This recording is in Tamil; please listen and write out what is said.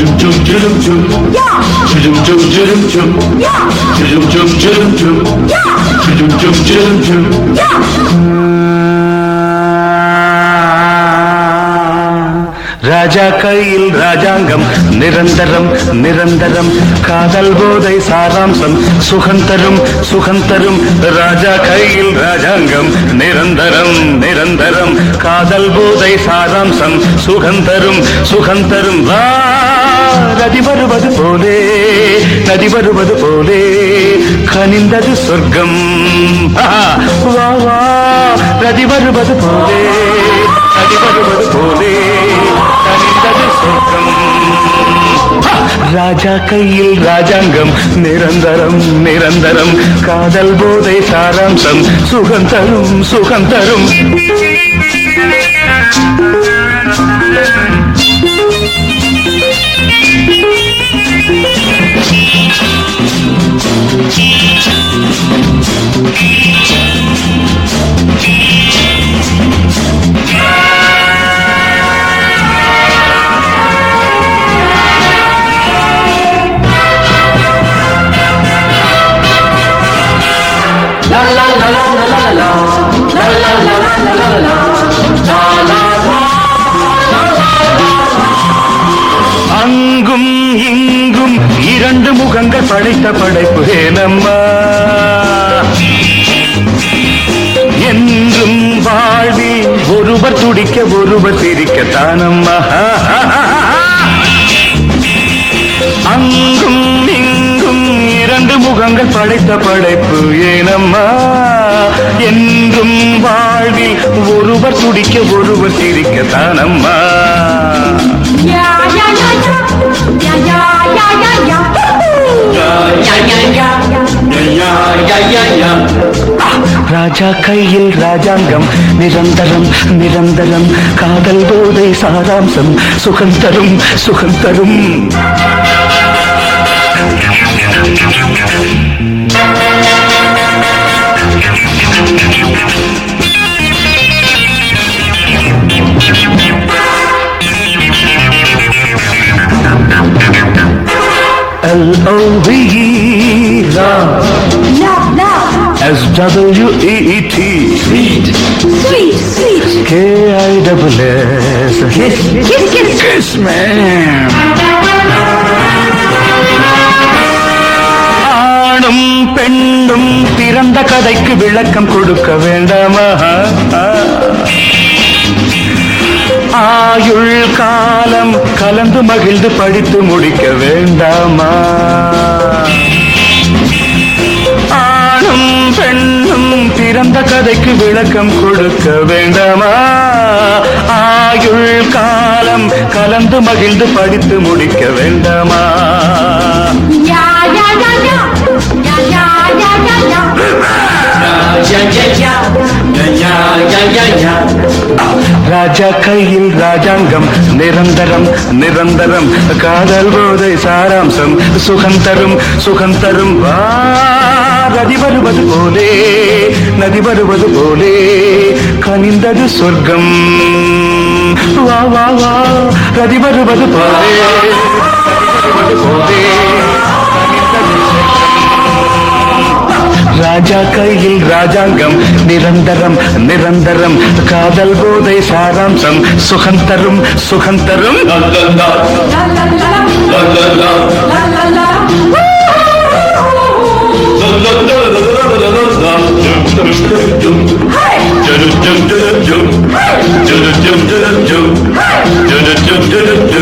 ராஜா கையில் ராஜாங்கம் நிரந்தரம் நிரந்தரம் காதல் போதை சாராம்சம் சுகந்தரும் சுகந்தரும் ராஜா கையில் ராஜாங்கம் நிரந்தரம் நிரந்தரம் காதல் போதை சாராம்சம் சுகந்தரும் சுகந்தரும் வா நதி வருவது போலே நதி வருவது போலே கனிந்தது சொர்க்கம் ஆஹா, வா வா நதி வருவது போலே நதி வருவது போலே கனிந்தது சொர்க்கம் ஆ, ராஜா கையில் ராஜாங்கம் நிரந்தரம் நிரந்தரம் காதல் போதை சாராம்சம் சுகந்தரும் சுகந்தரும் அங்கும் இங்கும் இரண்டு முகங்கள் படைத்த படைப்பு ஏனம்மா என்றும் வாழ்வில் ஒருவர் துடிக்க ஒருவர் சிரிக்கத்தானம்மா அங்கும் இங்கும் இரண்டு முகங்கள் படைத்த படைப்பு ஏனம்மா என்றும் வாழ்வில் ஒருவர் துடிக்க ஒருவர் சிரிக்கத்தானம்மா Ja, ja, ja, ja. Ja, ja, ja, ja, ja. ராஜா கையில் ராஜாங்கம் நிரந்தரம் நிரந்தரம் காதல் போதை சாராம்சம் சுகந்தரும் சுகந்தரும் L-O-V-E love Love, love. S-W-E-E-T Sweet, sweet. K-I-double-S Kiss, Kiss, kiss. kiss me ஆணும் பெண்ணும் பிறந்த கதைக்கு விளக்கம் கொடுக்க வேண்டாமா ஆயுள் காலம் கலந்து மகிழ்ந்து படித்து முடிக்க வேண்டாமா ஆணும் பெண்ணும் பிறந்த கதைக்கு விளக்கம் கொடுக்க வேண்டாமா ஆயுள் காலம் கலந்து மகிழ்ந்து படித்து முடிக்க வேண்டாமா Ja, ja, ja, ja. Ja, ja, ja, ja, ja. ராஜா கையில் ராஜாங்கம் நிரந்தரம் நிரந்தரம் காதல் போதை சாராம்சம் சுகந்தரும் சுகந்தரும் வா நதி வருவது போலே நதி வருவது போலே கனிந்தது சொர்க்கம் வா வா வா நதி வருவது போலே நதி வருவது போலே கனிந்தது சொர்க்கம் ராஜா கையில் ராஜாங்கம் நிரந்தரம் நிரந்தரம் காதல் போதை சாராம்சம் சுகந்தரும் சுகந்தரும் La, la, la. La, la, la. Hey!